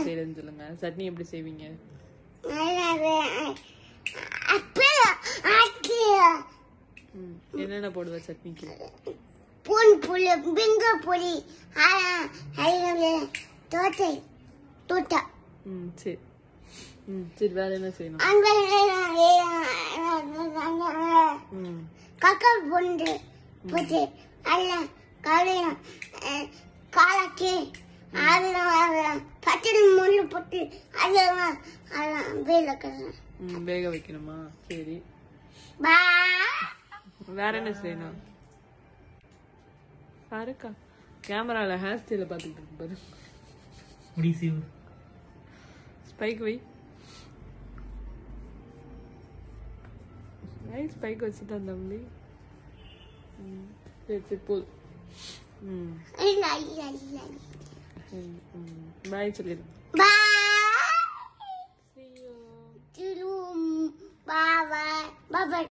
செய்யறதுன்னு சொல்லுங்க சட்னி எப்படி செய்வீங்க ம், என்னென்ன போடுவ சட்னிக்கு பூன் புளி பிங்க புளி தோட்டை தோட்டா ம் சரி ம் சரி வேற என்ன செய்யணும் அங்க ம் கக்கல் பொண்டு போட்டு அல்ல கலையும் காலாக்கி அதில் பச்சடி முள்ளு போட்டு அதில் அதெல்லாம் வேலை கட்டுறேன் ம் வேக வைக்கணுமா சரி பா வேற என்ன செய்யணும் பாருக்கா கேமரால ஹேர் ஸ்டைல பாத்துக்கிட்டு இருக்கு பாரு முடி சீவு ஸ்பைக் வை ரைட் ஸ்பைக் வச்சுட்டு தம்பி ம் சரி சரி போல் ம் இல்லை இல்லை இல்லை சரி ம் பாய் சொல்லிடு பா See you. திரும் பாபா பாபா